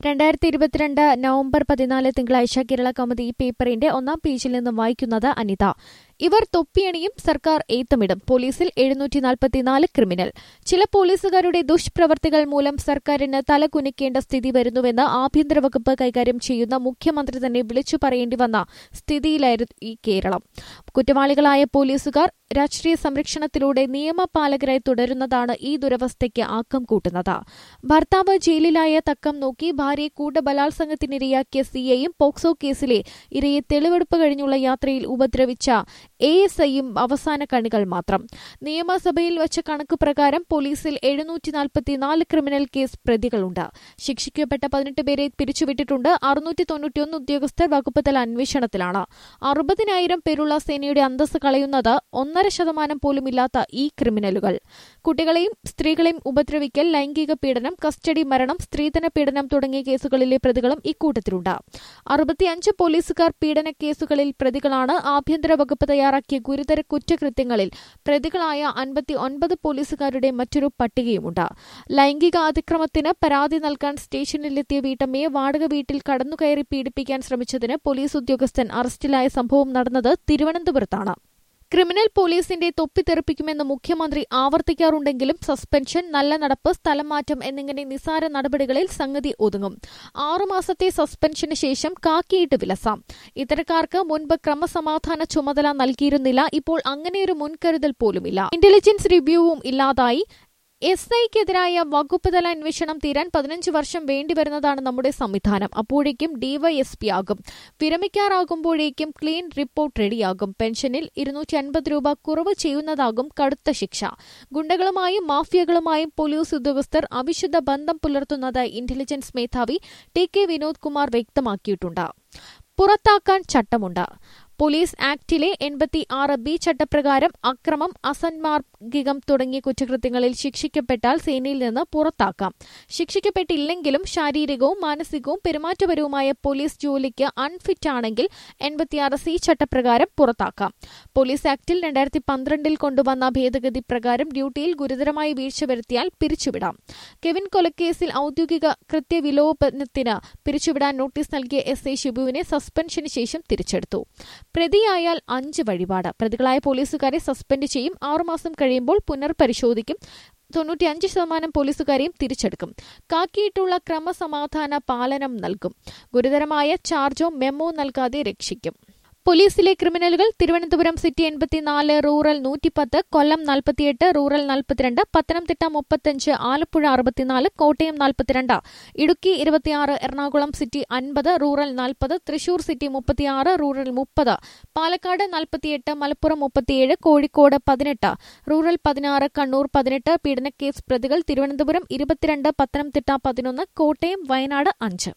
രണ്ടായിരത്തി ഇരുപത്തിരണ്ട് നവംബർ പതിനാല് തിങ്കളാഴ്ച കേരള കൗമുദി പേപ്പറിന്റെ ഒന്നാം പേജിൽ നിന്നും വായിക്കുന്നത് അനിത ഇവർ തൊപ്പിയണിയും സർക്കാർ ഏത്തമിടും പോലീസിൽ എഴുന്നൂറ്റി നാൽപ്പത്തിനാല് ക്രിമിനൽ ചില പോലീസുകാരുടെ ദുഷ്പ്രവർത്തികൾ മൂലം സർക്കാരിന് തലകുനിക്കേണ്ട സ്ഥിതി വരുന്നുവെന്ന് ആഭ്യന്തര വകുപ്പ് കൈകാര്യം ചെയ്യുന്ന മുഖ്യമന്ത്രി തന്നെ വിളിച്ചു പറയേണ്ടി വന്ന സ്ഥിതിയിലായിരുന്നു ഈ കേരളം കുറ്റവാളികളായ പോലീസുകാർ രാഷ്ട്രീയ സംരക്ഷണത്തിലൂടെ നിയമപാലകരായി തുടരുന്നതാണ് ഈ ദുരവസ്ഥയ്ക്ക് ആക്കം കൂട്ടുന്നത് ഭർത്താവ് ജയിലിലായ തക്കം നോക്കി ഭാര്യയെ കൂട്ടബലാത്സംഗത്തിനിരയാക്കിയ സിയെയും പോക്സോ കേസിലെ ഇരയെ തെളിവെടുപ്പ് കഴിഞ്ഞുള്ള യാത്രയിൽ ഉപദ്രവിച്ച എ എസ് ഐയും അവസാന കണികൾ മാത്രം നിയമസഭയിൽ വച്ച കണക്ക് പ്രകാരം പോലീസിൽ എഴുന്നൂറ്റി നാൽപ്പത്തിനാല് ക്രിമിനൽ കേസ് പ്രതികളുണ്ട് ശിക്ഷിക്കപ്പെട്ട പതിനെട്ട് പേരെ പിരിച്ചുവിട്ടിട്ടുണ്ട് അറുന്നൂറ്റി തൊണ്ണൂറ്റിയൊന്ന് ഉദ്യോഗസ്ഥർ വകുപ്പ് തല അന്വേഷണത്തിലാണ് അറുപതിനായിരം പേരുള്ള സേനയുടെ അന്തസ് കളയുന്നത് ഒന്നര ശതമാനം പോലും ഇല്ലാത്ത ഈ ക്രിമിനലുകൾ കുട്ടികളെയും സ്ത്രീകളെയും ഉപദ്രവിക്കൽ ലൈംഗിക പീഡനം കസ്റ്റഡി മരണം സ്ത്രീധന പീഡനം തുടങ്ങിയ കേസുകളിലെ പ്രതികളും ഇക്കൂട്ടത്തിലുണ്ട് അറുപത്തിയഞ്ച് പോലീസുകാർ പീഡന കേസുകളിൽ പ്രതികളാണ് ആഭ്യന്തര വകുപ്പ് തയ്യാറാക്കിയ ഗുരുതര കുറ്റകൃത്യങ്ങളിൽ പ്രതികളായ അൻപത്തി ഒൻപത് പോലീസുകാരുടെ മറ്റൊരു പട്ടികയുമുണ്ട് ലൈംഗിക അതിക്രമത്തിന് പരാതി നൽകാൻ സ്റ്റേഷനിലെത്തിയ വീട്ടമ്മയെ വാടക വീട്ടിൽ കടന്നുകയറി പീഡിപ്പിക്കാൻ ശ്രമിച്ചതിന് പോലീസ് ഉദ്യോഗസ്ഥൻ അറസ്റ്റിലായ സംഭവം നടന്നത് തിരുവനന്തപുരത്താണ് ക്രിമിനൽ പോലീസിന്റെ തൊപ്പി തെറിപ്പിക്കുമെന്ന് മുഖ്യമന്ത്രി ആവർത്തിക്കാറുണ്ടെങ്കിലും സസ്പെൻഷൻ നല്ല നടപ്പ് സ്ഥലം മാറ്റം എന്നിങ്ങനെ നിസാര നടപടികളിൽ സംഗതി ഒതുങ്ങും ആറുമാസത്തെ സസ്പെൻഷന് ശേഷം കാക്കിയിട്ട് വിലസാം ഇത്തരക്കാർക്ക് മുൻപ് ക്രമസമാധാന ചുമതല നൽകിയിരുന്നില്ല ഇപ്പോൾ അങ്ങനെയൊരു മുൻകരുതൽ പോലുമില്ല ഇന്റലിജൻസ് റിവ്യൂവും ഇല്ലാതായി എസ് ഐക്കെതിരായ വകുപ്പ് തല അന്വേഷണം തീരാൻ പതിനഞ്ച് വർഷം വേണ്ടിവരുന്നതാണ് നമ്മുടെ സംവിധാനം അപ്പോഴേക്കും ഡിവൈഎസ്പി ആകും വിരമിക്കാറാകുമ്പോഴേക്കും ക്ലീൻ റിപ്പോർട്ട് റെഡിയാകും പെൻഷനിൽ ഇരുന്നൂറ്റി അൻപത് രൂപ കുറവ് ചെയ്യുന്നതാകും കടുത്ത ശിക്ഷ ഗുണ്ടകളുമായും മാഫിയകളുമായും പോലീസ് ഉദ്യോഗസ്ഥർ അവിശുദ്ധ ബന്ധം പുലർത്തുന്നതായി ഇന്റലിജൻസ് മേധാവി ടി കെ വിനോദ് കുമാർ വ്യക്തമാക്കിയിട്ടുണ്ട് പുറത്താക്കാൻ ചട്ടമുണ്ട് പോലീസ് ആക്ടിലെ എൺപത്തി ആറ് ബി ചട്ടപ്രകാരം അക്രമം അസന്മാർഗികം തുടങ്ങിയ കുറ്റകൃത്യങ്ങളിൽ ശിക്ഷിക്കപ്പെട്ടാൽ സേനയിൽ നിന്ന് പുറത്താക്കാം ശിക്ഷിക്കപ്പെട്ടില്ലെങ്കിലും ശാരീരികവും മാനസികവും പെരുമാറ്റപരവുമായ പോലീസ് ജോലിക്ക് അൺഫിറ്റ് ആണെങ്കിൽ എൺപത്തിയാറ് സി ചട്ടപ്രകാരം പുറത്താക്കാം പോലീസ് ആക്ടിൽ രണ്ടായിരത്തി പന്ത്രണ്ടിൽ കൊണ്ടുവന്ന ഭേദഗതി പ്രകാരം ഡ്യൂട്ടിയിൽ ഗുരുതരമായ വീഴ്ച വരുത്തിയാൽ പിരിച്ചുവിടാം കെവിൻ കൊലക്കേസിൽ ഔദ്യോഗിക കൃത്യവിലോപനത്തിന് പിരിച്ചുവിടാൻ നോട്ടീസ് നൽകിയ എസ് ഐ ഷിബുവിനെ സസ്പെൻഷന് ശേഷം തിരിച്ചെടുത്തു പ്രതിയായാൽ അഞ്ച് വഴിപാട് പ്രതികളായ പോലീസുകാരെ സസ്പെൻഡ് ചെയ്യും ആറുമാസം കഴിയുമ്പോൾ പുനർപരിശോധിക്കും തൊണ്ണൂറ്റിയഞ്ച് ശതമാനം പോലീസുകാരെയും തിരിച്ചെടുക്കും കാക്കിയിട്ടുള്ള ക്രമസമാധാന പാലനം നൽകും ഗുരുതരമായ ചാർജോ മെമ്മോ നൽകാതെ രക്ഷിക്കും പോലീസിലെ ക്രിമിനലുകൾ തിരുവനന്തപുരം സിറ്റി എൺപത്തിനാല് റൂറൽ നൂറ്റിപ്പത്ത് കൊല്ലം നാൽപ്പത്തിയെട്ട് റൂറൽ നാൽപ്പത്തിരണ്ട് പത്തനംതിട്ട മുപ്പത്തഞ്ച് ആലപ്പുഴ അറുപത്തിനാല് കോട്ടയം നാൽപ്പത്തിരണ്ട് ഇടുക്കി ഇരുപത്തിയാറ് എറണാകുളം സിറ്റി അൻപത് റൂറൽ നാൽപ്പത് തൃശൂർ സിറ്റി മുപ്പത്തിയാറ് റൂറൽ മുപ്പത് പാലക്കാട് നാൽപ്പത്തിയെട്ട് മലപ്പുറം മുപ്പത്തിയേഴ് കോഴിക്കോട് പതിനെട്ട് റൂറൽ പതിനാറ് കണ്ണൂർ പതിനെട്ട് പീഡനക്കേസ് പ്രതികൾ തിരുവനന്തപുരം ഇരുപത്തിരണ്ട് പത്തനംതിട്ട പതിനൊന്ന് കോട്ടയം വയനാട് അഞ്ച്